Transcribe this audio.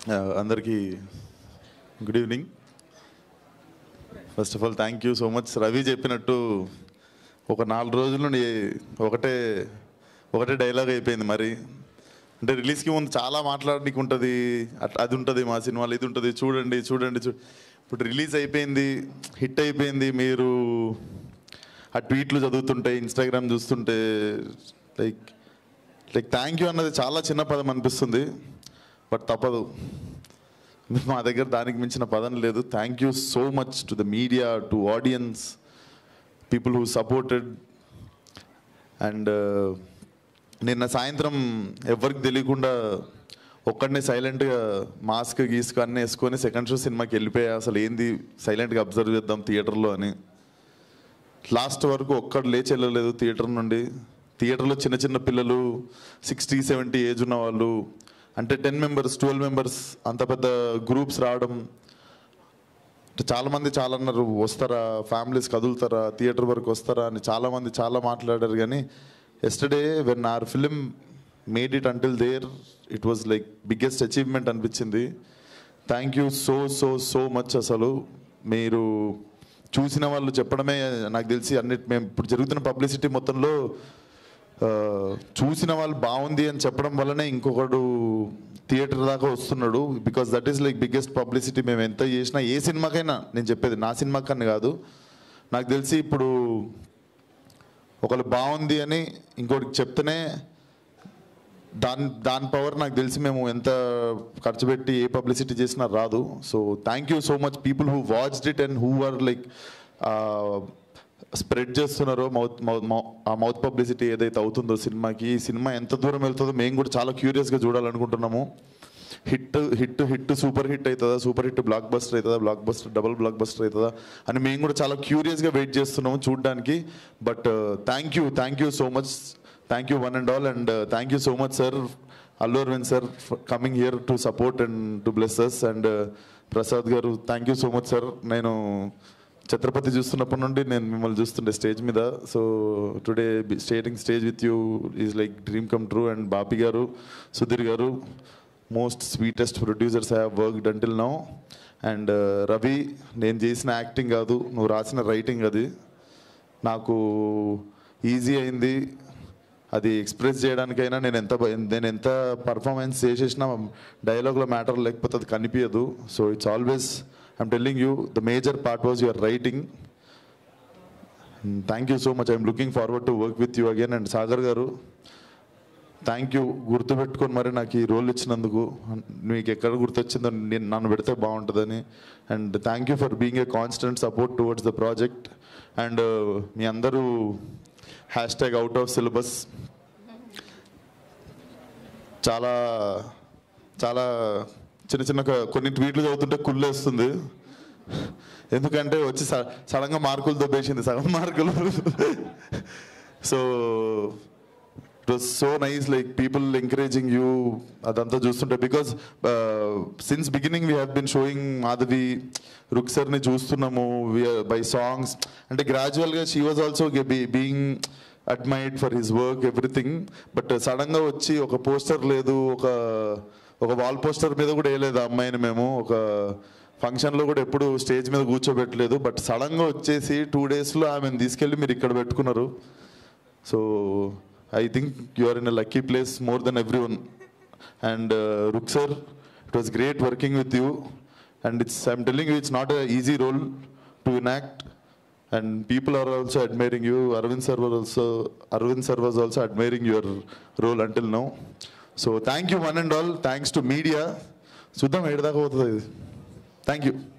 అందరికీ good evening first of all thank you so much Ravi చెప్పినట్టు ఒక నాలుగు రోజుల నుండి ఒకటే ఒకటే డైలాగ్ అయిపోయింది మరి అంటే రిలీజ్కి ముందు చాలా మాట్లాడడానికి ఉంటుంది అట్- అది ఉంటుంది మా సినిమాలో ఇది ఉంటుంది చూడండి చూడండి చూ ఇప్పుడు రిలీజ్ అయిపోయింది హిట్ అయిపోయింది మీరు ఆ ట్వీట్లు చదువుతుంటే ఇన్స్టాగ్రామ్ చూస్తుంటే లైక్ లైక్ థ్యాంక్ యూ అన్నది చాలా చిన్న పదం అనిపిస్తుంది బట్ తప్పదు మా దగ్గర దానికి మించిన పదం లేదు thank you so much to the media to audience people who supported and నిన్న సాయంత్రం ఎవరికి తెలియకుండా ఒక్కడనే సైలెంట్గా మాస్క్ గీస్క్ అన్నీ వేసుకొని సెకండ్ షో సినిమాకి వెళ్ళిపోయా అసలు ఏంది సైలెంట్గా అబ్జర్వ్ చేద్దాం థియేటర్లో అని లాస్ట్ వరకు ఒక్కడు లేచి వెళ్ళలేదు థియేటర్ నుండి థియేటర్లో చిన్న చిన్న పిల్లలు సిక్స్టీ సెవెంటీ ఏజ్ ఉన్న వాళ్ళు అంటే టెన్ మెంబర్స్ ట్వెల్వ్ మెంబర్స్ అంత పెద్ద గ్రూప్స్ రావడం అంటే చాలా మంది చాలా అన్నారు వస్తారా ఫ్యామిలీస్ కదులుతారా థియేటర్ వరకు వస్తారా అని చాలా మంది చాలా మాట్లాడారు కానీ yesterday when our film made it until there it was like biggest achievement అనిపించింది thank you so so so much అసలు మీరు చూసిన వాళ్ళు చెప్పడమే నాకు తెలిసి అన్ని మేము ఇప్పుడు జరుగుతున్న పబ్లిసిటీ మొత్తంలో ఆ, చూసిన వాళ్ళు బాగుంది అని చెప్పడం వల్లనే ఇంకొకడు థియేటర్ దాకా వస్తున్నాడు because that is like biggest publicity మేము ఎంత చేసినా ఏ సినిమాకైనా నేను చెప్పేది నా సినిమాకని కాదు నాకు తెలిసి ఇప్పుడు ఒకళ్ళు బాగుంది అని ఇంకోటికి చెప్తేనే దాని దాని పవర్ నాకు తెలిసి మేము ఎంత ఖర్చు పెట్టి ఏ పబ్లిసిటీ చేసినా రాదు so thank you so much people who watched it and who are like spread చేస్తున్నారో మౌత్ ఆ మౌత్ పబ్లిసిటీ ఏదైతే అవుతుందో సినిమాకి ఈ సినిమా ఎంత దూరం వెళ్తుందో మేము కూడా చాలా క్యూరియస్గా చూడాలనుకుంటున్నాము hit hit hit super hit అవుతుందా సూపర్ హిట్ బ్లాక్ బస్టర్ అవుతుందా blockbuster double blockbuster అవుతుందా అని మేము కూడా చాలా క్యూరియస్గా వెయిట్ చేస్తున్నాము చూడడానికి but thank you thank you so much thank you one and all and thank you so much sir Allu Aravind sir coming here to support and to bless us and Prasad garu thank you so much sir నేను ఛత్రపతి చూస్తున్నప్పటి నుండి నేను మిమ్మల్ని చూస్తుండే stage మీద so today stating stage with you is like dream come true and Bapi garu Sudheer garu most sweetest producers have worked until now and Ravi నేను చేసిన acting కాదు నువ్వు రాసిన రైటింగ్ అది నాకు ఈజీ అయింది అది ఎక్స్ప్రెస్ చేయడానికైనా నేను ఎంత బ- నేను ఎంత పర్ఫార్మెన్స్ చేసేసినా డైలాగ్లో మ్యాటర్ లేకపోతే అది కనిపించదు so it's always I'm telling you the major part was your writing thank you so much I'm looking forward to work with you again and Sagar garu thank you గుర్తుపెట్టుకొని మరి నాకు ఈ రోల్ ఇచ్చినందుకు మీకు ఎక్కడ గుర్తొచ్చిందో నేను నన్ను పెడితే బాగుంటుందని and thank you for being a constant support towards the project and మీ అందరూ hashtag out of syllabus చాలా చాలా చిన్న చిన్న క- కొన్ని ట్వీట్లు చదువుతుంటే కుళ్ళేస్తుంది ఎందుకంటే వచ్చి స- సడన్గా మార్కులు దొబ్బేసింది సగం మార్కులు so it was so nice like people encouraging you అదంతా చూస్తుంటే because since beginning we have been showing Madhavi రుక్సర్ని చూస్తున్నాము బై సాంగ్స్ అంటే గ్రాడ్యువల్గా she was also being admired for his work everything but సడన్గా వచ్చి ఒక పోస్టర్ లేదు ఒక ఒక వాల్ పోస్టర్ మీద కూడా వేయలేదు ఆ అమ్మాయిని మేము ఒక ఫంక్షన్లో కూడా ఎప్పుడు స్టేజ్ మీద కూర్చోబెట్టలేదు బట్ సడన్గా వచ్చేసి టూ డేస్లో ఆమెను తీసుకెళ్ళి మీరు ఇక్కడ పెట్టుకున్నారు so I think you are in a lucky place more than every one and రుక్ sir it was great working with you and it's I'm telling you it's not a easy role to enact and people are also admiring you Aravind sir was also Aravind sir was also admiring your role until now so thank you one and all thanks to media చూద్దాం ఏడు దాకా పోతుంది ఇది thank you